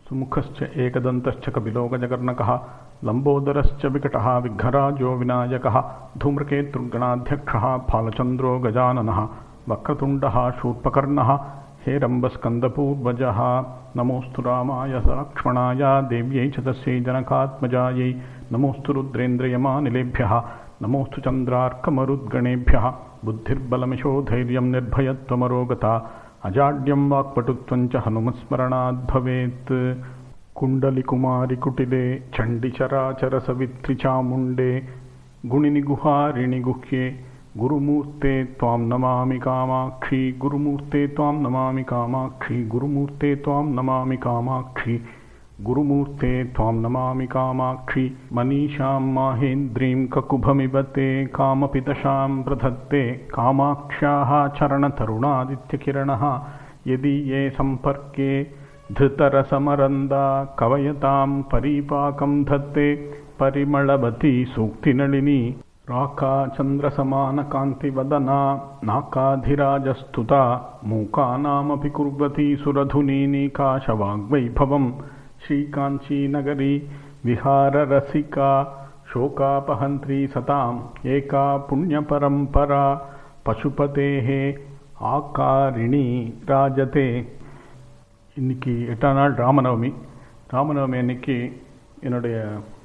सुमुखश्च एकदन्तश्च कपिलो गजकर्णकः लम्बोदरश्च विकटः विघ्नराजो विनायकः धूम्रकेतुर्गणाध्यक्षः फालचन्द्रो गजाननः वक्रतुण्डः शूर्पकर्णः हेरम्बस्कन्दपूर्वजः नमोऽस्तु रामाय लक्ष्मणाय देव्यै च तस्यै जनकात्मजायै नमोऽस्तु रुद्रेन्द्रयमानिलेभ्यः नमोऽस्तु चन्द्रार्कमरुद्गणेभ्यः बुद्धिर्बलमिशो धैर्यं निर्भयत्वमरोगता अजाड्यं वाक्पटुत्वं च हनुमस्मरणाद् भवेत् कुण्डलिकुमारिकुटिले चण्डिचराचरसवित्रिचामुण्डे गुणिनिगुहारिणि गुह्ये गुरुमूर्ते त्वां नमामि कामाक्षि गुरुमूर्ते त्वां नमामि कामाक्षि गुरुमूर्ते त्वां नमामि कामाक्षि गुरुमूर्ते त्वां नमामि कामाक्षि मनीषां माहेन्द्रीं ककुभमिव ते कामपितशां प्रधत्ते कामाक्ष्याः चरणतरुणादित्यकिरणः यदि ये सम्पर्के धृतरसमरन्दा कवयतां परीपाकं धत्ते परिमळवती सूक्तिनलिनी राका चन्द्रसमानकान्तिवदना नाकाधिराजस्तुता मूकानामपि कुर्वती सुरधुनीनीकाशवाग्वैभवं श्रीकाञ्चीनगरी विहाररसिका शोकापहन्त्री सताम् एका पुण्यपरम्परा पशुपतेः ஆக்காரிணி ராஜதே இன்னைக்கு எட்டாம் நாள் ராமநவமி ராமநவமி அன்னைக்கு என்னுடைய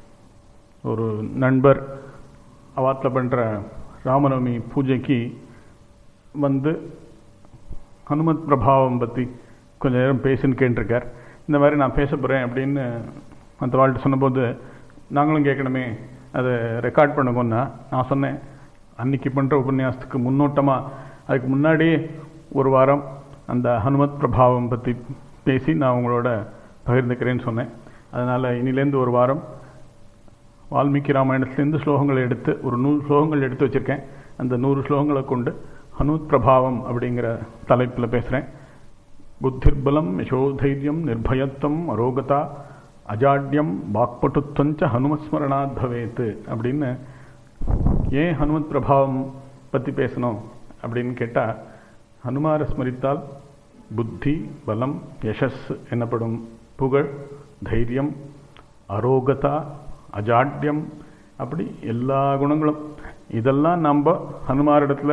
ஒரு நண்பர் அவாத்தில் பண்ணுற ராமநவமி பூஜைக்கு வந்து ஹனுமத் பிரபாவம் பற்றி கொஞ்ச நேரம் பேசுன்னு கேட்டிருக்கார் இந்த மாதிரி நான் பேச போகிறேன் அப்படின்னு அந்த வாழ்க்கை சொன்னபோது நாங்களும் கேட்கணுமே அதை ரெக்கார்ட் பண்ணுங்கன்னா நான் சொன்னேன் அன்னைக்கு பண்ணுற உபன்யாசத்துக்கு முன்னோட்டமாக அதுக்கு முன்னாடி ஒரு வாரம் அந்த ஹனுமத் பிரபாவம் பற்றி பேசி நான் உங்களோட பகிர்ந்துக்கிறேன்னு சொன்னேன் அதனால் இனிலேருந்து ஒரு வாரம் வால்மீகி ராமாயணத்துலேருந்து ஸ்லோகங்களை எடுத்து ஒரு நூறு ஸ்லோகங்கள் எடுத்து வச்சுருக்கேன் அந்த நூறு ஸ்லோகங்களை கொண்டு ஹனுமத் பிரபாவம் அப்படிங்கிற தலைப்பில் பேசுகிறேன் புத்திர்பலம் யசோதைரியம் நிர்பயத்துவம் அரோகதா அஜாட்யம் வாக்பட்டுத்வஞ்ச ஹனுமஸ்மரணாத் பவேத் அப்படின்னு ஏன் ஹனுமத் பிரபாவம் பற்றி பேசணும் அப்படின்னு கேட்டால் ஹனுமாரை ஸ்மரித்தால் புத்தி பலம் யசஸ் எனப்படும் புகழ் தைரியம் அரோகதா அஜாட்யம் அப்படி எல்லா குணங்களும் இதெல்லாம் நம்ம ஹனுமாரிடத்தில்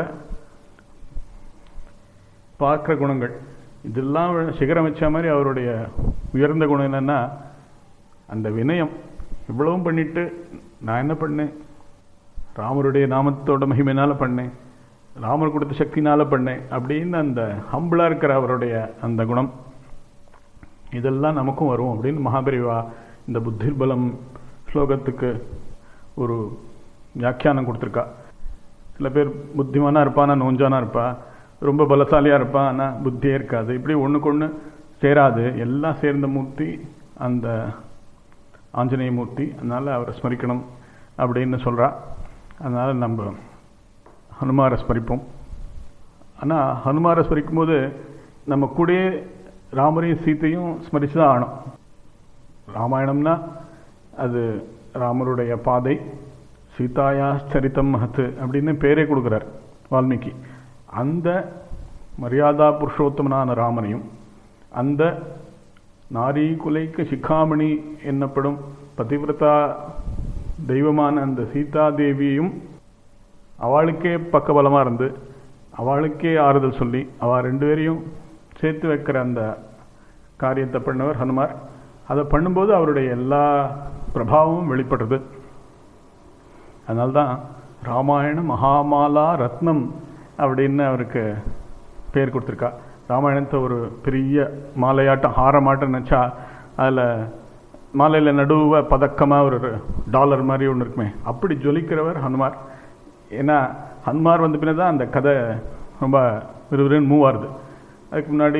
பார்க்குற குணங்கள் இதெல்லாம் சிகரம் வச்ச மாதிரி அவருடைய உயர்ந்த குணம் என்னென்னா அந்த வினயம் இவ்வளவும் பண்ணிட்டு நான் என்ன பண்ணேன் ராமருடைய நாமத்தோட மகிமையினால் பண்ணேன் ராமர் கொடுத்த சக்தினால பண்ணேன் அப்படின்னு அந்த ஹம்பிளாக இருக்கிற அவருடைய அந்த குணம் இதெல்லாம் நமக்கும் வரும் அப்படின்னு மகாபெரிவா இந்த புத்திர்பலம் ஸ்லோகத்துக்கு ஒரு வியாக்கியானம் கொடுத்துருக்கா சில பேர் புத்திமானாக இருப்பான் நோஞ்சானா இருப்பா ரொம்ப பலசாலியாக இருப்பான் ஆனால் புத்தியே இருக்காது இப்படி ஒன்றுக்கு ஒன்று சேராது எல்லாம் சேர்ந்த மூர்த்தி அந்த ஆஞ்சநேய மூர்த்தி அதனால் அவரை ஸ்மரிக்கணும் அப்படின்னு சொல்கிறா அதனால் நம்ம ஹனுமாரை ஸ்மரிப்போம் ஆனால் ஹனுமாரை ஸ்மரிக்கும் போது நம்ம கூடயே ராமரையும் சீத்தையும் ஸ்மரித்து தான் ஆகணும் ராமாயணம்னா அது ராமருடைய பாதை சீதாயா சரித்தம் மகத்து அப்படின்னு பேரே கொடுக்குறார் வால்மீகி அந்த மரியாதா புருஷோத்தமனான ராமனையும் அந்த நாரி குலைக்கு சிக்காமணி என்னப்படும் பதிவிரதா தெய்வமான அந்த சீதா தேவியையும் அவளுக்கே பக்கபலமாக இருந்து அவளுக்கே ஆறுதல் சொல்லி அவள் ரெண்டு பேரையும் சேர்த்து வைக்கிற அந்த காரியத்தை பண்ணவர் ஹனுமார் அதை பண்ணும்போது அவருடைய எல்லா பிரபாவமும் வெளிப்படுறது அதனால்தான் ராமாயண மகாமாலா ரத்னம் அப்படின்னு அவருக்கு பேர் கொடுத்துருக்கா ராமாயணத்தை ஒரு பெரிய மாலையாட்டம் ஹாரமாட்டம் நினச்சா அதில் மாலையில் நடுவ பதக்கமாக ஒரு டாலர் மாதிரி ஒன்று இருக்குமே அப்படி ஜொலிக்கிறவர் ஹனுமார் ஏன்னா ஹனுமார் வந்த பின்ன தான் அந்த கதை ரொம்ப விறுவிறுன்னு மூவ் ஆகுது அதுக்கு முன்னாடி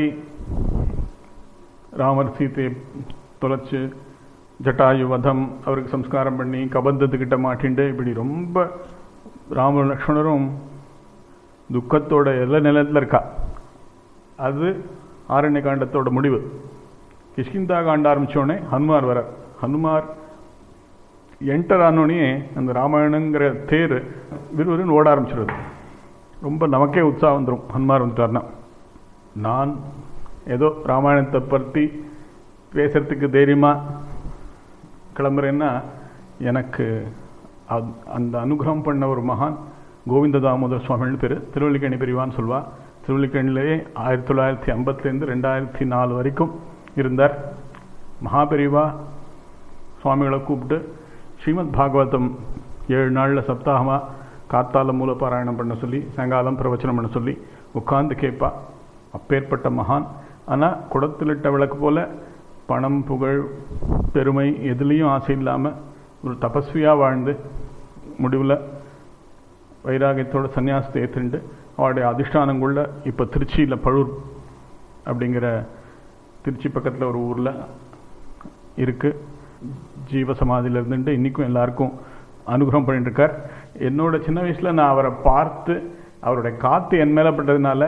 ராமர் சீத்தையை தொலைச்சு ஜட்டாயு வதம் அவருக்கு சம்ஸ்காரம் பண்ணி கபந்தத்துக்கிட்ட மாட்டிண்டு இப்படி ரொம்ப ராம லக்ஷ்மணரும் துக்கத்தோட எல்லா நிலத்தில் இருக்கா அது ஆரண்ய காண்டத்தோட முடிவு கிஷ்கிந்தா காண்ட ஆரம்பித்தோடனே ஹனுமார் வர ஹனுமார் என்டர் ஆனோடனே அந்த ராமாயணங்கிற தேர் விறுவிறுன்னு ஓட ஆரம்பிச்சிடுது ரொம்ப நமக்கே உற்சாகம் வந்துடும் ஹனுமார் வந்துட்டார்னா நான் ஏதோ ராமாயணத்தை பற்றி பேசுறதுக்கு தைரியமாக கிளம்புறேன்னா எனக்கு அத்- அந்த அனுகிரகம் பண்ண ஒரு மகான் கோவிந்த தாமோதர் சுவாமின்னு பேர் திருவல்லிக்கணி பிரிவான்னு சொல்வா திருவல்லிக்கணிலேயே ஆயிரத்தி தொள்ளாயிரத்தி ஐம்பத்துலேருந்து ரெண்டாயிரத்தி நாலு வரைக்கும் இருந்தார் மகாபெரிவா சுவாமிகளை கூப்பிட்டு ஸ்ரீமத் பாகவதம் ஏழு நாளில் சப்தாகமாக காத்தால மூல பாராயணம் பண்ண சொல்லி சாயங்காலம் பிரவச்சனம் பண்ண சொல்லி உட்கார்ந்து கேட்பா அப்பேற்பட்ட மகான் ஆனால் குடத்திலிட்ட விளக்கு போல பணம் புகழ் பெருமை எதுலேயும் ஆசை இல்லாமல் ஒரு தபஸ்வியாக வாழ்ந்து முடிவில் வைராகியத்தோட சன்னியாசத்தை ஏற்றுண்டு அவருடைய அதிஷ்டானங்குள்ள இப்போ திருச்சியில் பழூர் அப்படிங்கிற திருச்சி பக்கத்தில் ஒரு ஊரில் இருக்குது ஜீவ சமாதியில் இருந்துட்டு இன்றைக்கும் எல்லாருக்கும் அனுகிரகம் பண்ணிட்டு இருக்கார் என்னோட சின்ன வயசில் நான் அவரை பார்த்து அவருடைய காற்று என் மேலே பட்டதுனால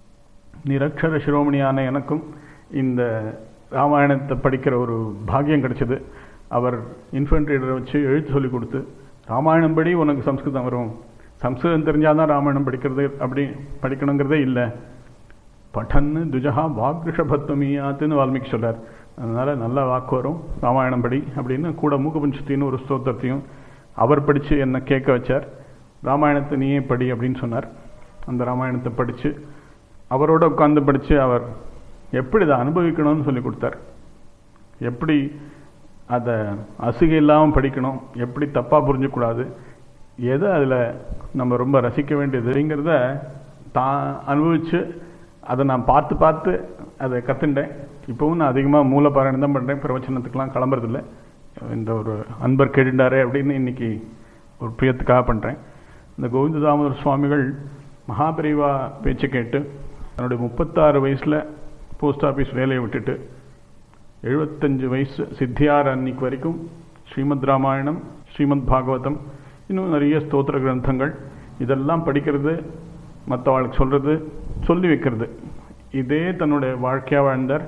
நிரக்ஷர சிரோமணியான எனக்கும் இந்த ராமாயணத்தை படிக்கிற ஒரு பாக்கியம் கிடைச்சது அவர் இன்ஃபன்ட் ரீடரை வச்சு எழுத்து சொல்லி கொடுத்து ராமாயணம் படி உனக்கு சம்ஸ்கிருதம் வரும் சம்ஸ்கிருதம் தெரிஞ்சால் தான் ராமாயணம் படிக்கிறது அப்படி படிக்கணுங்கிறதே இல்லை பட்டன்னு துஜகா வாக்ரிஷபத்வமியாத்துன்னு வால்மீகி சொல்றார் அதனால நல்ல வாக்கு வரும் ராமாயணம் படி அப்படின்னு கூட மூக்கபஞ்சத்தின்னு ஒரு ஸ்தோத்திரத்தையும் அவர் படித்து என்னை கேட்க வச்சார் ராமாயணத்தை நீயே படி அப்படின்னு சொன்னார் அந்த ராமாயணத்தை படித்து அவரோட உட்கார்ந்து படித்து அவர் எப்படி இதை அனுபவிக்கணும்னு சொல்லி கொடுத்தார் எப்படி அதை அசுகை இல்லாமல் படிக்கணும் எப்படி தப்பாக புரிஞ்சக்கூடாது எதை அதில் நம்ம ரொம்ப ரசிக்க வேண்டியதுங்கிறத தான் அனுபவித்து அதை நான் பார்த்து பார்த்து அதை கற்றுண்டேன் இப்போவும் நான் அதிகமாக மூலப்பாராயணம் தான் பண்ணுறேன் பிரவச்சனத்துக்கெலாம் கிளம்புறதில்ல இந்த ஒரு அன்பர் கேட்டுண்டாரே அப்படின்னு இன்னைக்கு ஒரு பிரியத்துக்காக பண்ணுறேன் இந்த கோவிந்த தாமோதர் சுவாமிகள் மகாபரிவா பேச்சை கேட்டு தன்னுடைய முப்பத்தாறு வயசில் போஸ்ட் ஆஃபீஸ் வேலையை விட்டுட்டு எழுபத்தஞ்சு வயசு சித்தியார் அன்னைக்கு வரைக்கும் ஸ்ரீமத் ராமாயணம் ஸ்ரீமத் பாகவதம் இன்னும் நிறைய ஸ்தோத்திர கிரந்தங்கள் இதெல்லாம் படிக்கிறது மற்றவாளுக்கு சொல்கிறது சொல்லி வைக்கிறது இதே தன்னுடைய வாழ்க்கையாக வாழ்ந்தார்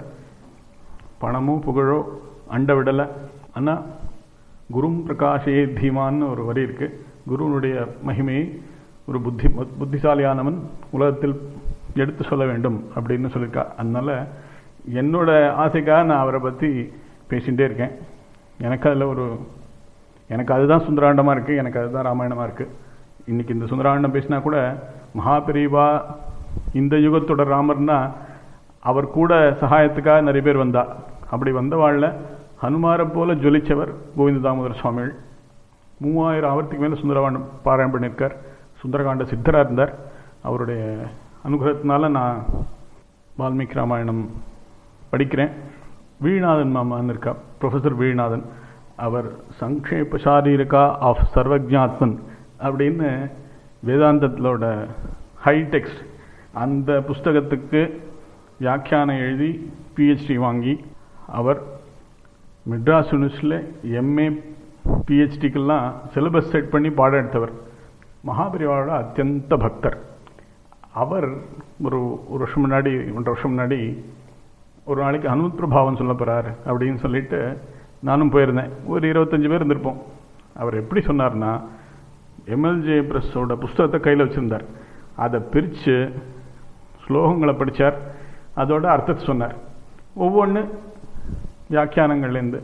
பணமோ புகழோ அண்ட விடலை ஆனால் குரும் பிரகாஷே தீமான்னு ஒரு வரி இருக்கு குருவனுடைய மகிமையை ஒரு புத்தி புத்திசாலியானவன் உலகத்தில் எடுத்து சொல்ல வேண்டும் அப்படின்னு சொல்லியிருக்கா அதனால என்னோட ஆசைக்காக நான் அவரை பற்றி பேசிகிட்டே இருக்கேன் எனக்கு அதில் ஒரு எனக்கு அதுதான் சுந்தராண்டமாக இருக்குது எனக்கு அதுதான் ராமாயணமாக இருக்குது இன்றைக்கி இந்த சுந்தராண்டம் பேசினா கூட மகாபெரிவா இந்த யுகத்தோட ராமர்னா அவர் கூட சகாயத்துக்காக நிறைய பேர் வந்தா அப்படி வந்தவாழ்ல ஹனுமாரை போல ஜொலிச்சவர் கோவிந்த தாமோதர சுவாமிகள் மூவாயிரம் ஆவர்த்திக்கு மேலே சுந்தரகாண்டம் பாராயணம் பண்ணியிருக்கார் சுந்தரகாண்ட சித்தராக இருந்தார் அவருடைய அனுகிரகத்தினால நான் வால்மீகி ராமாயணம் படிக்கிறேன் வீழ்நாதன் மாமான்னு இருக்கா ப்ரொஃபஸர் வீழ்நாதன் அவர் சங்கேப சாரீரிகா ஆஃப் சர்வஜாத்மன் அப்படின்னு வேதாந்தத்திலோட ஹைடெக்ஸ்ட் அந்த புஸ்தகத்துக்கு வியாக்கியானம் எழுதி பிஹெச்டி வாங்கி அவர் மெட்ராஸ் யூனிவர்சிட்டியில் எம்ஏ பிஹெச்டிக்கெல்லாம் சிலபஸ் செட் பண்ணி பாடம் எடுத்தவர் மகாபரிவாவோட அத்தியந்த பக்தர் அவர் ஒரு ஒரு வருஷம் முன்னாடி ஒன்றரை வருஷம் முன்னாடி ஒரு நாளைக்கு அனுமத் பிரபாவம் சொல்ல போகிறார் அப்படின்னு சொல்லிட்டு நானும் போயிருந்தேன் ஒரு இருபத்தஞ்சி பேர் இருந்திருப்போம் அவர் எப்படி சொன்னார்னா எம்எல்ஜே பிரஸோட புஸ்தகத்தை கையில் வச்சுருந்தார் அதை பிரித்து ஸ்லோகங்களை படித்தார் அதோட அர்த்தத்தை சொன்னார் ஒவ்வொன்று வியாக்கியானங்கள்லேருந்து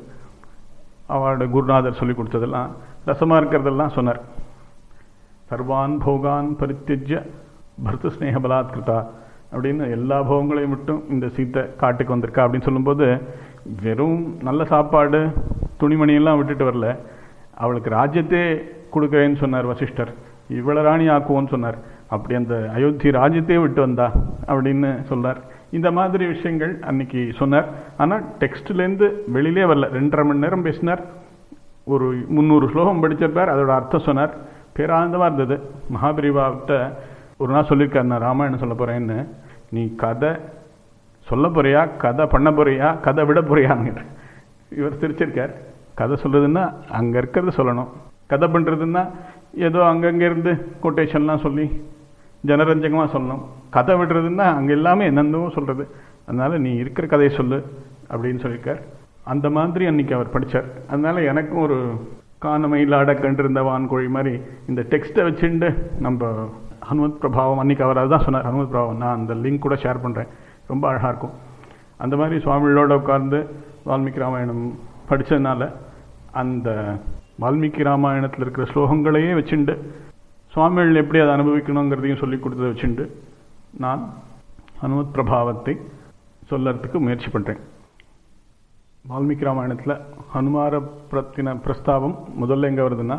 அவரோட குருநாதர் சொல்லி கொடுத்ததெல்லாம் ரசமாக இருக்கிறதெல்லாம் சொன்னார் சர்வான் போகான் பரித்தியஜ பர்த்த ஸ்னேக பலாத்கிருதா அப்படின்னு எல்லா போகங்களையும் மட்டும் இந்த சீத்தை காட்டுக்கு வந்திருக்கா அப்படின்னு சொல்லும்போது வெறும் நல்ல சாப்பாடு துணிமணியெல்லாம் விட்டுட்டு வரல அவளுக்கு ராஜ்யத்தே கொடுக்குறேன்னு சொன்னார் வசிஷ்டர் இவ்வளோ ராணி ஆக்குவோன்னு சொன்னார் அப்படி அந்த அயோத்தி ராஜ்யத்தையே விட்டு வந்தா அப்படின்னு சொன்னார் இந்த மாதிரி விஷயங்கள் அன்னைக்கு சொன்னார் ஆனால் டெக்ஸ்ட்லேருந்து வெளியிலே வரல ரெண்டரை மணி நேரம் பேசினார் ஒரு முந்நூறு ஸ்லோகம் படிச்சிருப்பார் அதோட அர்த்தம் சொன்னார் பேரானந்தமாக இருந்தது மகாபிரிவாவிட்ட ஒரு நாள் சொல்லியிருக்கார் நான் ராமாயணம் சொல்ல போகிறேன்னு நீ கதை சொல்ல போறியா கதை பண்ண போறியா கதை விட போறியான்னு இவர் சிரிச்சிருக்கார் கதை சொல்கிறதுன்னா அங்கே இருக்கிறத சொல்லணும் கதை பண்ணுறதுன்னா ஏதோ அங்கங்கே இருந்து கொட்டேஷன்லாம் சொல்லி ஜனரஞ்சகமாக சொல்லணும் கதை விடுறதுன்னா அங்கே எல்லாமே என்னென்னவோ சொல்கிறது அதனால் நீ இருக்கிற கதையை சொல்லு அப்படின்னு சொல்லியிருக்கார் அந்த மாதிரி அன்னைக்கு அவர் படித்தார் அதனால் எனக்கும் ஒரு காணமையிலாட கண்டிருந்த வான்கோழி மாதிரி இந்த டெக்ஸ்ட்டை வச்சுட்டு நம்ம ஹனுமத் பிரபாவம் அன்னைக்கு அவர் அதுதான் சொன்னார் ஹனுமத் பிரபாவம் நான் அந்த லிங்க் கூட ஷேர் பண்ணுறேன் ரொம்ப அழகாக இருக்கும் அந்த மாதிரி சுவாமிகளோட உட்கார்ந்து வால்மீகி ராமாயணம் படித்ததுனால அந்த வால்மீகி ராமாயணத்தில் இருக்கிற ஸ்லோகங்களையே வச்சுண்டு சுவாமிகள் எப்படி அதை அனுபவிக்கணுங்கிறதையும் சொல்லி கொடுத்ததை வச்சுண்டு நான் அனுமத் பிரபாவத்தை சொல்லறதுக்கு முயற்சி பண்ணுறேன் வால்மீகி ராமாயணத்தில் ஹனுமார பிரத்தின பிரஸ்தாபம் முதல்ல எங்கே வருதுன்னா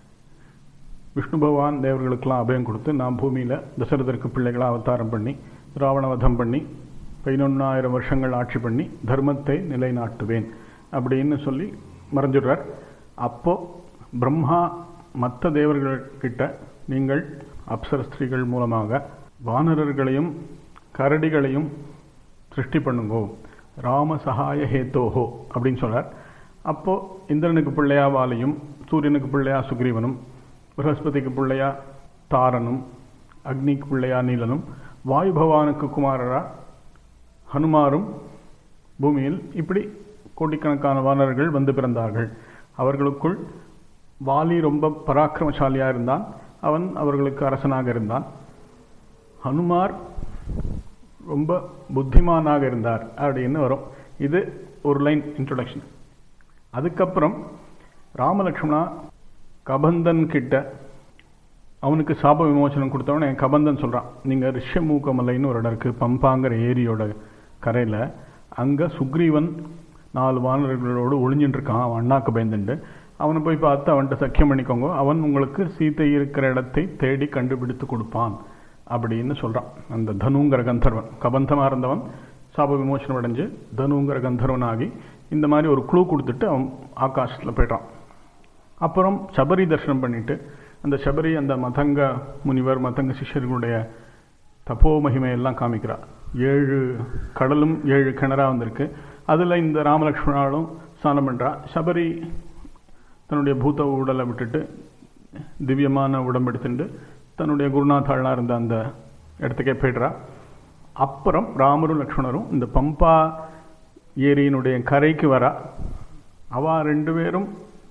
விஷ்ணு பகவான் தேவர்களுக்கெல்லாம் அபயம் கொடுத்து நான் பூமியில் தசரதற்கு பிள்ளைகளாக அவதாரம் பண்ணி ராவணவதம் பண்ணி பதினொன்னாயிரம் வருஷங்கள் ஆட்சி பண்ணி தர்மத்தை நிலைநாட்டுவேன் அப்படின்னு சொல்லி மறைஞ்சிடுறார் அப்போ பிரம்மா மற்ற தேவர்கள்கிட்ட நீங்கள் அப்சர ஸ்திரீகள் மூலமாக வானரர்களையும் கரடிகளையும் சிருஷ்டி பண்ணுங்கோ ராம சகாய ஹேத்தோஹோ அப்படின்னு சொல்றார் அப்போ இந்திரனுக்கு பிள்ளையா வாலியும் சூரியனுக்கு பிள்ளையா சுக்ரீவனும் பிரகஸ்பதிக்கு பிள்ளையா தாரனும் அக்னிக்கு பிள்ளையா நீலனும் வாயு பகவானுக்கு குமாரரா ஹனுமாரும் பூமியில் இப்படி கோடிக்கணக்கான வானர்கள் வந்து பிறந்தார்கள் அவர்களுக்குள் வாலி ரொம்ப பராக்கிரமசாலியா இருந்தான் அவன் அவர்களுக்கு அரசனாக இருந்தான் ஹனுமார் ரொம்ப புத்திமானாக இருந்தார் அப்படின்னு வரும் இது ஒரு லைன் இன்ட்ரொடக்ஷன் அதுக்கப்புறம் ராமலக்ஷ்மணா கபந்தன் கிட்ட அவனுக்கு சாப விமோசனம் கொடுத்தவன என் கபந்தன் சொல்கிறான் நீங்கள் ரிஷமூக மலைன்னு ஒரு இடம் இருக்குது பம்பாங்கிற ஏரியோட கரையில் அங்கே சுக்ரீவன் நாலு வானர்களோடு ஒளிஞ்சுட்டு இருக்கான் அவன் அண்ணாக்கு பயந்துண்டு அவனை போய் பார்த்து அவன்கிட்ட சக்கியம் பண்ணிக்கோங்க அவன் உங்களுக்கு சீத்தை இருக்கிற இடத்தை தேடி கண்டுபிடித்து கொடுப்பான் அப்படின்னு சொல்கிறான் அந்த தனுங்கிற கந்தர்வன் கபந்தமாக இருந்தவன் சாப விமோசனம் அடைஞ்சு தனுங்கிற கந்தர்வன் ஆகி இந்த மாதிரி ஒரு குழு கொடுத்துட்டு அவன் ஆகாசத்தில் போய்ட்டான் அப்புறம் சபரி தரிசனம் பண்ணிட்டு அந்த சபரி அந்த மதங்க முனிவர் மதங்க சிஷ்யர்களுடைய தப்போ மகிமையெல்லாம் காமிக்கிறார் ஏழு கடலும் ஏழு கிணறா வந்திருக்கு அதில் இந்த ராமலக்ஷ்மணாலும் ஸ்நானம் பண்ணுறா சபரி தன்னுடைய பூத உடலை விட்டுட்டு திவ்யமான உடம்பெடுத்துட்டு தன்னுடைய குருநாத்தாளாக இருந்த அந்த இடத்துக்கே போய்டுறா அப்புறம் ராமரும் லக்ஷ்மணரும் இந்த பம்பா ஏரியினுடைய கரைக்கு வரா அவ ரெண்டு பேரும்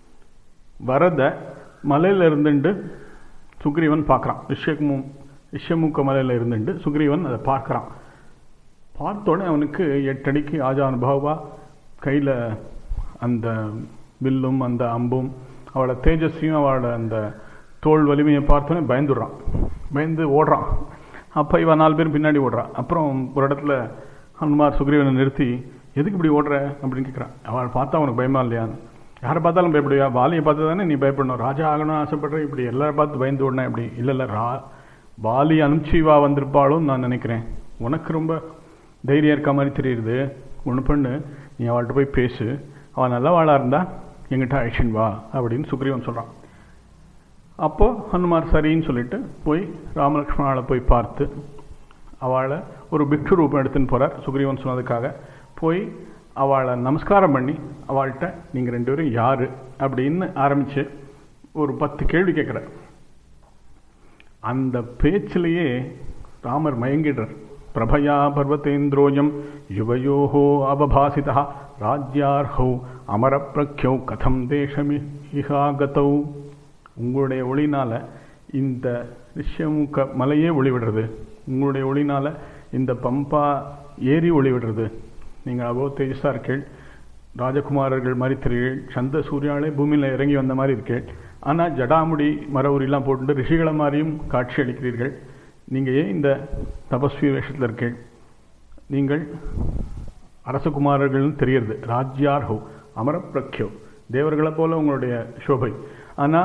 வரத மலையில் இருந்துட்டு சுக்ரீவன் பார்க்குறான் ரிஷமு ரிஷமுக்க மலையில் இருந்துட்டு சுக்ரீவன் அதை பார்க்குறான் பார்த்தோடனே அவனுக்கு எட்டடிக்கு ஆஜானுபாவா கையில் அந்த வில்லும் அந்த அம்பும் அவளோட தேஜஸ்வியும் அவளோட அந்த தோல் வலிமையை பார்த்தோன்னே பயந்துடுறான் பயந்து ஓடுறான் அப்போ இவன் நாலு பேர் பின்னாடி ஓடுறான் அப்புறம் ஒரு இடத்துல ஹனுமார் சுக்ரீவனை நிறுத்தி எதுக்கு இப்படி ஓடுற அப்படின்னு கேட்குறான் அவள் பார்த்தா அவனுக்கு பயமா இல்லையான்னு யாரை பார்த்தாலும் பயப்படுவியா வாலியை பார்த்து தானே நீ பயப்படணும் ராஜா ஆகணும்னு ஆசைப்படுற இப்படி எல்லாரும் பார்த்து பயந்து ஓடினா இப்படி இல்லை இல்லை ரா வாலி அனுப்பிச்சிவா வந்திருப்பாளும் நான் நினைக்கிறேன் உனக்கு ரொம்ப தைரியம் இருக்க மாதிரி தெரியுது ஒன்று பண்ணு நீ அவள்கிட்ட போய் பேசு அவள் நல்லவாளாக இருந்தா எங்கிட்ட அழிச்சின் வா அப்படின்னு சுக்ரீவன் சொல்கிறான் அப்போது ஹனுமார் சரின்னு சொல்லிட்டு போய் ராமலக்ஷ்மணாவை போய் பார்த்து அவளை ஒரு பிக்ஷு ரூபம் எடுத்துன்னு போகிறார் சுக்ரீவன் சொன்னதுக்காக போய் அவளை நமஸ்காரம் பண்ணி அவள்கிட்ட நீங்கள் ரெண்டு பேரும் யார் அப்படின்னு ஆரம்பித்து ஒரு பத்து கேள்வி கேட்குறார் அந்த பேச்சிலேயே ராமர் மயங்கிடுறார் பிரபயா பர்வத்தேந்திரோயம் யுவயோஹோ அபபாசிதா ராஜ்யார்ஹௌ அமரப்பிரக்யௌ கதம் தேசமி இஹாகதௌ உங்களுடைய ஒளினால் இந்த ரிஷமுக மலையே ஒளிவிடுறது உங்களுடைய ஒளினால் இந்த பம்பா ஏரி ஒளிவிடுறது நீங்கள் அவ்வளோ தேஜஸாக இருக்கீள் ராஜகுமாரர்கள் மாதிரி தெரியுள் சந்த சூர்யாலே பூமியில் இறங்கி வந்த மாதிரி இருக்கீள் ஆனால் ஜடாமுடி மர உரிலாம் போட்டு ரிஷிகளை மாதிரியும் காட்சி அளிக்கிறீர்கள் நீங்கள் ஏன் இந்த தபஸ்வி வேஷத்தில் இருக்கீள் நீங்கள் அரசகுமாரர்கள்னு தெரியறது ராஜ்யார் ஹோ அமரப்பிரக்யோ தேவர்களை போல உங்களுடைய சோபை ஆனால்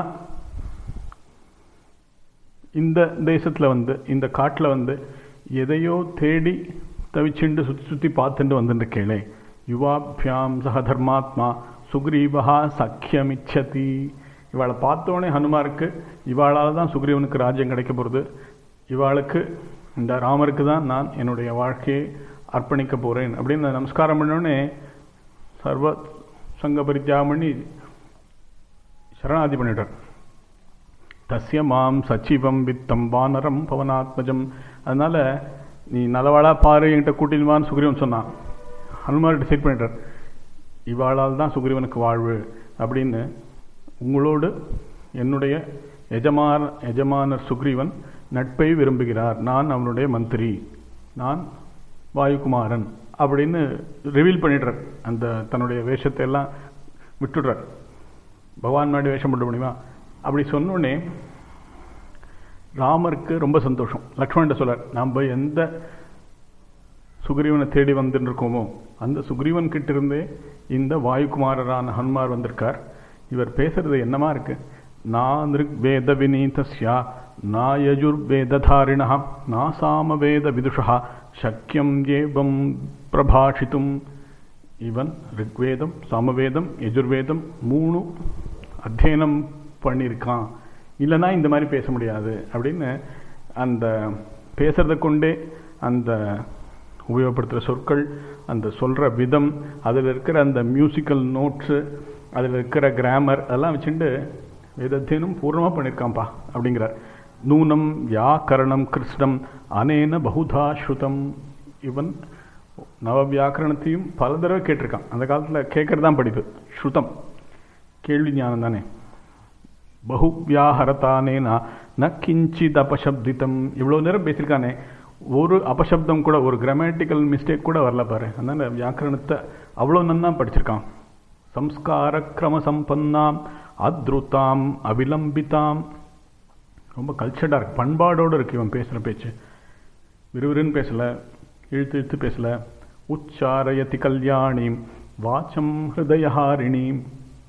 இந்த தேசத்தில் வந்து இந்த காட்டில் வந்து எதையோ தேடி தவிச்சுண்டு சுற்றி சுற்றி பார்த்துட்டு வந்துட்டு கேளே யுவாபியாம் சக தர்மாத்மா சுக்ரீவா சக்கியமிச்சதி இவளை பார்த்தோன்னே ஹனுமாருக்கு இவாளால் தான் சுக்ரீவனுக்கு ராஜ்யம் கிடைக்க போகிறது இவாளுக்கு இந்த ராமருக்கு தான் நான் என்னுடைய வாழ்க்கையை அர்ப்பணிக்க போகிறேன் அப்படின்னு நமஸ்காரம் பண்ணோடனே சர்வ சங்க பரித்தியாகம் பண்ணி சரணாதி பண்ணிட்டார் தஸ்ய மாம் சச்சிவம் வித்தம் வானரம் பவனாத்மஜம் அதனால் நீ நல்லவாளா பாரு என்கிட்ட கூட்டின்வான்னு சுக்ரீவன் சொன்னான் ஹனுமார் டிசைட் பண்ணிட்டார் இவாளால் தான் சுக்ரீவனுக்கு வாழ்வு அப்படின்னு உங்களோடு என்னுடைய எஜமான எஜமானர் சுக்ரீவன் நட்பை விரும்புகிறார் நான் அவனுடைய மந்திரி நான் வாயுகுமாரன் அப்படின்னு ரிவீல் பண்ணிடுறார் அந்த தன்னுடைய வேஷத்தை எல்லாம் விட்டுடுறார் பகவான் மாதிரி வேஷம் போட முடியுமா அப்படி சொன்னோடனே ராமருக்கு ரொம்ப சந்தோஷம் லக்ஷ்மணன் சொல்றார் நம்ம எந்த சுக்ரீவனை தேடி வந்துட்டு இருக்கோமோ அந்த சுக்ரீவன் கிட்ட இருந்தே இந்த வாயுகுமாரரான ஹனுமார் வந்திருக்கார் இவர் பேசுறது என்னமா இருக்கு நான் வேத வினீதஸ்யா நா யஜுர்வேததாரிணா நா சாமவேத விதுஷா சக்கியம் ஏவம் பிரபாஷித்தும் இவன் ரிக்வேதம் சாமவேதம் யஜுர்வேதம் மூணு அத்தியனம் பண்ணியிருக்கான் இல்லைன்னா இந்த மாதிரி பேச முடியாது அப்படின்னு அந்த பேசுறத கொண்டே அந்த உபயோகப்படுத்துகிற சொற்கள் அந்த சொல்கிற விதம் அதில் இருக்கிற அந்த மியூசிக்கல் நோட்ஸு அதில் இருக்கிற கிராமர் அதெல்லாம் வச்சுட்டு வேதத்தினும் பூர்ணமாக பண்ணியிருக்கான்ப்பா அப்படிங்கிறார் நூனம் வியாக்கரணம் கிருஷ்ணம் அனேன பகுதா ஸ்ருதம் இவன் நவ வியாக்கரணத்தையும் பல தடவை கேட்டிருக்கான் அந்த காலத்தில் கேட்கறது தான் படிப்பு ஸ்ருதம் கேள்வி ஞானம் தானே பகு வியாஹரத்தானேனா ந கிஞ்சித் அபசப்தித்தம் இவ்வளோ நேரம் பேசியிருக்கானே ஒரு அபசப்தம் கூட ஒரு கிராமட்டிக்கல் மிஸ்டேக் கூட வரல பாரு அதனால் வியாக்கரணத்தை அவ்வளோ நன்னா படிச்சிருக்கான் சம்ஸ்கார கிரம சம்பன்னாம் அத்ருத்தாம் அவிலம்பித்தாம் ரொம்ப கல்ச்சர்டாக இருக்கு பண்பாடோடு இருக்கு இவன் பேசுகிற பேச்சு விறுவிறுன்னு பேசலை இழுத்து இழுத்து பேசலை உச்சாரயதி கல்யாணிம் வாச்சம் ஹிருதயஹாரிணீம்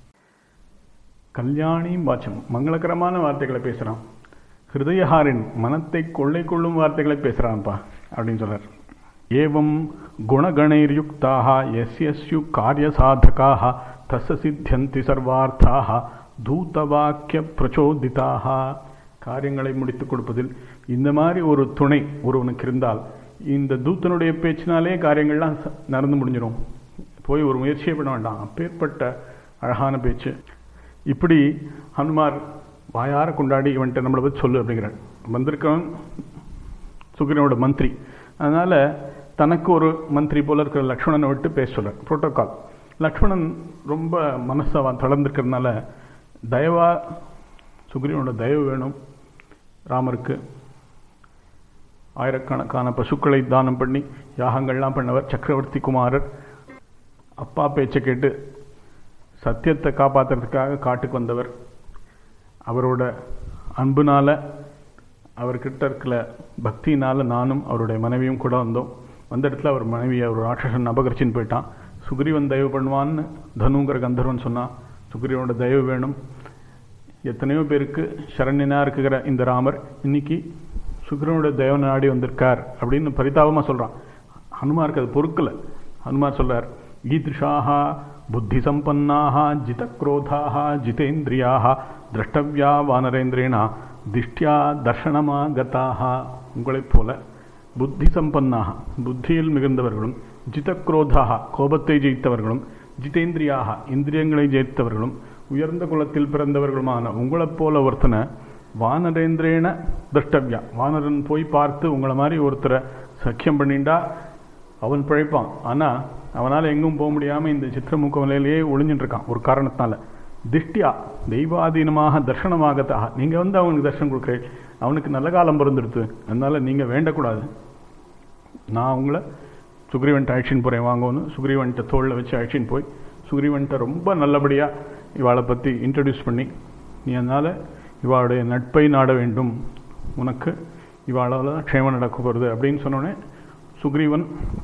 கல்யாணியும் வாச்சம் மங்களகரமான வார்த்தைகளை பேசுகிறான் ஹிருதயஹாரின் மனத்தை கொள்ளை கொள்ளும் வார்த்தைகளை பேசுகிறான்ப்பா அப்படின்னு சொல்கிறார் ஏவம் குணகணைர்யுக்தாக எஸ்யஸ்யு காரியசாதகாக தச சித்தியந்தி சர்வார்த்தாக தூதவாக்கிய பிரச்சோதிதாக காரியங்களை முடித்து கொடுப்பதில் இந்த மாதிரி ஒரு துணை ஒருவனுக்கு இருந்தால் இந்த தூத்தனுடைய பேச்சினாலே காரியங்கள்லாம் நடந்து முடிஞ்சிடும் போய் ஒரு முயற்சியே பண்ண வேண்டாம் அப்பேற்பட்ட அழகான பேச்சு இப்படி ஹனுமார் வாயார கொண்டாடி இவன்ட்ட நம்மளை பற்றி சொல்லு அப்படிங்கிறான் வந்திருக்கவன் சுக்ரீவனோட மந்திரி அதனால் தனக்கு ஒரு மந்திரி போல இருக்கிற லக்ஷ்மணனை விட்டு பேச சொல்ல புரோட்டோகால் லக்ஷ்மணன் ரொம்ப மனசை தளர்ந்துருக்கிறதுனால தயவா சுக்ரீவனோட தயவு வேணும் ராமருக்கு ஆயிரக்கணக்கான பசுக்களை தானம் பண்ணி யாகங்கள்லாம் பண்ணவர் சக்கரவர்த்தி குமாரர் அப்பா பேச்சை கேட்டு சத்தியத்தை காப்பாற்றுறதுக்காக காட்டுக்கு வந்தவர் அவரோட அன்புனால அவர்கிட்ட இருக்கிற பக்தினால நானும் அவருடைய மனைவியும் கூட வந்தோம் வந்த இடத்துல அவர் மனைவியை ஒரு ராட்சசன் அபகரிச்சின்னு போயிட்டான் சுக்ரீவன் தயவு பண்ணுவான்னு தனுங்கிற கந்தர்வன் சொன்னான் சுக்ரீவனோட தயவு வேணும் எத்தனையோ பேருக்கு சரண்யனாக இருக்கிற இந்த ராமர் இன்னைக்கு சுக்ரீவனோட தயவு நாடி வந்திருக்கார் அப்படின்னு பரிதாபமாக சொல்கிறான் ஹனுமாருக்கு அது பொறுக்கலை ஹனுமார் சொல்கிறார் ஈதிருஷாக புத்தி சம்பன்னாக ஜிதக்ரோதாக ஜிதேந்திரியாக திரஷ்டவியா வானரேந்திரேனா திஷ்டியா தர்ஷனமாகதாக உங்களைப் போல புத்தி சம்பன்னாக புத்தியில் மிகுந்தவர்களும் ஜிதக்ரோதாக கோபத்தை ஜெயித்தவர்களும் ஜிதேந்திரியாக இந்திரியங்களை ஜெயித்தவர்களும் உயர்ந்த குலத்தில் பிறந்தவர்களுமான உங்களைப் போல ஒருத்தனை வானரேந்திரேன திரஷ்டவியா வானரன் போய் பார்த்து உங்களை மாதிரி ஒருத்தரை சக்கியம் பண்ணிண்டா அவன் பிழைப்பான் ஆனால் அவனால் எங்கும் போக முடியாமல் இந்த சித்திரமுக வலையிலேயே ஒளிஞ்சுட்டு இருக்கான் ஒரு காரணத்தினால திஷ்டியா தெய்வாதீனமாக தர்ஷனமாகத்தாக நீங்கள் வந்து அவனுக்கு தர்ஷனம் கொடுக்குறேன் அவனுக்கு நல்ல காலம் பிறந்துடுது அதனால் நீங்கள் வேண்டக்கூடாது நான் உங்களை சுக்ரீவன்ட்ட அழைச்சின்னு போகிறேன் வாங்கன்னு சுக்ரீவன்ட்ட தோளில் வச்சு அழைச்சின்னு போய் சுக்ரீவன்ட்ட ரொம்ப நல்லபடியாக இவாளை பற்றி இன்ட்ரடியூஸ் பண்ணி நீ அதனால் இவாளுடைய நட்பை நாட வேண்டும் உனக்கு இவாளால் தான் க்ஷேமம் நடக்க போகிறது அப்படின்னு சொன்னோடனே சுக்ரீவன்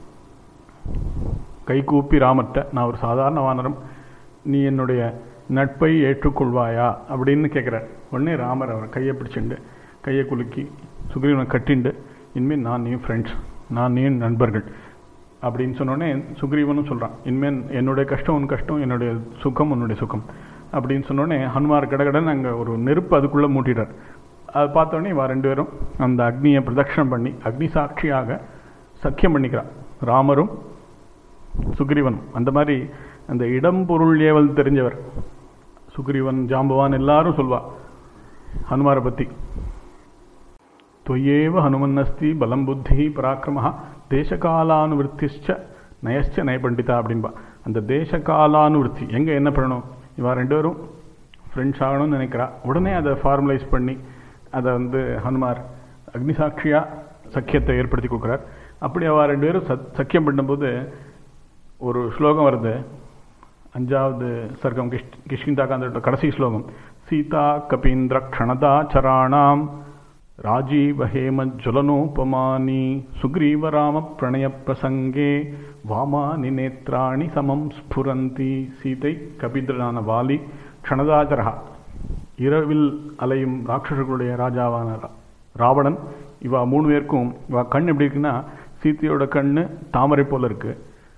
கைகூப்பி ராமர்கிட்ட நான் ஒரு சாதாரண வானரம் நீ என்னுடைய நட்பை ஏற்றுக்கொள்வாயா அப்படின்னு கேட்குறார் உடனே ராமர் அவர் கையை பிடிச்சிண்டு கையை குலுக்கி சுக்ரீவனை கட்டிண்டு இனிமேல் நான் நீ ஃப்ரெண்ட்ஸ் நான் நீ நண்பர்கள் அப்படின்னு சொன்னோடனே சுக்ரீவனும் சொல்கிறான் இனிமேல் என்னுடைய கஷ்டம் உன் கஷ்டம் என்னுடைய சுகம் உன்னுடைய சுகம் அப்படின்னு சொன்னோடனே ஹனுமார் கடகடன் அங்கே ஒரு நெருப்பு அதுக்குள்ளே மூட்டிடுறார் அதை பார்த்தோன்னே இவா ரெண்டு பேரும் அந்த அக்னியை பிரதட்சணம் பண்ணி அக்னி சாட்சியாக சக்கியம் பண்ணிக்கிறான் ராமரும் சுக்ரீவனும் அந்த மாதிரி அந்த இடம் பொருள் ஏவல் தெரிஞ்சவர் சுக்ரீவன் ஜாம்பவான் எல்லாரும் சொல்வா ஹனுமாரை பற்றி தொய்யேவ ஹனுமன்னஸ்தி பலம் புத்தி பராக்கிரம தேசகாலானுவருத்திச்ச நயச்ச நயபண்டிதா அப்படின்பா அந்த தேசகாலானுவருத்தி எங்கே என்ன பண்ணணும் இவா ரெண்டு பேரும் ஃப்ரெண்ட்ஸ் ஆகணும்னு நினைக்கிறா உடனே அதை ஃபார்மலைஸ் பண்ணி அதை வந்து ஹனுமார் அக்னிசாட்சியாக சக்கியத்தை ஏற்படுத்தி கொடுக்குறார் அப்படி அவ ரெண்டு பேரும் சத் சக்கியம் பண்ணும்போது ஒரு ஸ்லோகம் வருது அஞ்சாவது சர்க்கம் கிஷ் கிஷ்கிந்தாகாந்தோட கடைசி ஸ்லோகம் சீதா கபீந்திர க்ஷணதாச்சராணாம் ராஜீவ ஹேம ஜுவலனோபமானி சுக்ரீவ ராம பிரணய பிரசங்கே வாமானி நேத்ராணி சமம் ஸ்புரந்தி சீதை கபீந்திரனான வாலி க்ஷணதாச்சரா இரவில் அலையும் ராட்சசர்களுடைய ராஜாவான ரா- ராவணன் இவா மூணு பேருக்கும் இவா கண் எப்படி இருக்குன்னா சீதையோட கண்ணு தாமரை போல இருக்கு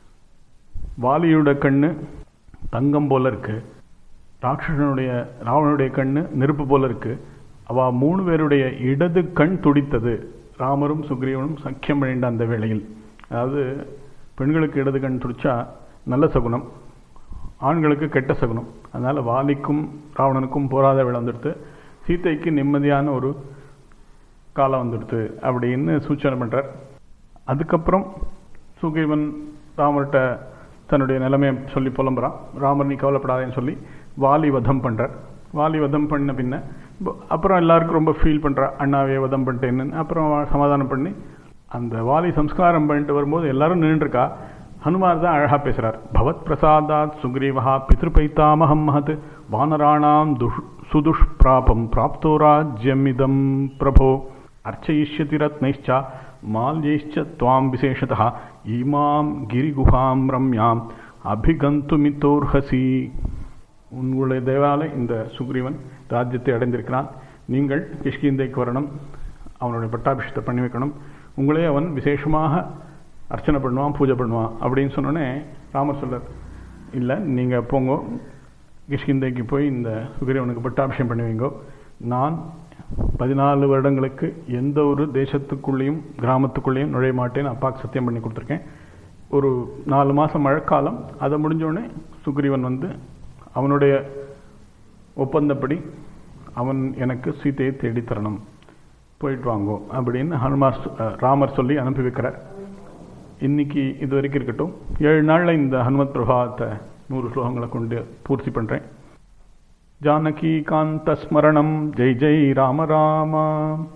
வாலியோட கண்ணு தங்கம் போல இருக்கு ராட்சசனுடைய ராவணனுடைய கண்ணு நெருப்பு போல இருக்கு அவ மூணு பேருடைய இடது கண் துடித்தது ராமரும் சுக்ரீவனும் சக்கியம் பண்ணிட்ட அந்த வேளையில் அதாவது பெண்களுக்கு இடது கண் துடிச்சா நல்ல சகுனம் ஆண்களுக்கு கெட்ட சகுனம் அதனால வாலிக்கும் ராவணனுக்கும் போராத வேலை வந்துடுத்து சீதைக்கு நிம்மதியான ஒரு காலம் வந்துடுத்து அப்படின்னு சூச்சனை பண்றார் அதுக்கப்புறம் சுக்ரீவன் ராமர்கிட்ட தன்னுடைய நிலைமையை சொல்லி புலம்புறான் ராமர் நீ கவலைப்படாதேன்னு சொல்லி வாலி வதம் பண்றார் வாலி வதம் பண்ண பின்ன ப- அப்புறம் எல்லாருக்கும் ரொம்ப ஃபீல் பண்றா அண்ணாவே வதம் பண்ணிட்டேன்னு அப்புறம் அவ சமாதானம் பண்ணி அந்த வாலி சம்ஸ்காரம் பண்ணிட்டு வரும்போது எல்லாரும் நின்றுருக்கா ஹனுமார் தான் அழகா பேசுறார் பவத் பிரசாதாத் சுக்ரீவஹா பித்ருபைத்தாமகம் மகத் வானராணாம் துஷ் சுதுஷ்பிராபம் பிராப்தோ ராஜ்யமிதம் பிரபோ அர்ச்சயிஷ்யதி ரத்னைश्च மால்யைश्च துவாம் விசேஷतः ஈமாம் கிரிகுஹாம் ரம்யாம் அபிகந்துமித்தோர்ஹசி உங்களுடைய தேவால இந்த சுக்ரீவன் ராஜ்யத்தை அடைந்திருக்கிறான் நீங்கள் கிஷ்கிந்தைக்கு வரணும் அவனுடைய பட்டாபிஷத்தை பண்ணி வைக்கணும் உங்களே அவன் விசேஷமாக அர்ச்சனை பண்ணுவான் பூஜை பண்ணுவான் அப்படின்னு சொன்னோடனே ராமர் சொல்றார் இல்லை நீங்கள் போங்க கிஷ்கிந்தைக்கு போய் இந்த சுக்ரீவனுக்கு பட்டாபிஷேகம் பண்ணி வைங்கோ நான் பதினாலு வருடங்களுக்கு எந்த ஒரு தேசத்துக்குள்ளேயும் கிராமத்துக்குள்ளேயும் நுழைய மாட்டேன்னு அப்பாவுக்கு சத்தியம் பண்ணி கொடுத்துருக்கேன் ஒரு நாலு மாதம் மழைக்காலம் அதை முடிஞ்சோடனே சுக்ரீவன் வந்து அவனுடைய ஒப்பந்தப்படி அவன் எனக்கு சீதையை தேடி தரணும் போயிட்டு வாங்கோ அப்படின்னு ஹனுமார் சொ- அஹ், ராமர் சொல்லி அனுப்பி வைக்கிறார் இன்னைக்கு இது வரைக்கும் இருக்கட்டும் ஏழு நாளில் இந்த ஹனுமத் பிரபாவத்தை நூறு ஸ்லோகங்களை கொண்டு பூர்த்தி பண்ணுறேன் ஜானகி காந்த ஸ்மரணம் ஜெய் ஜெய் ராம ராமா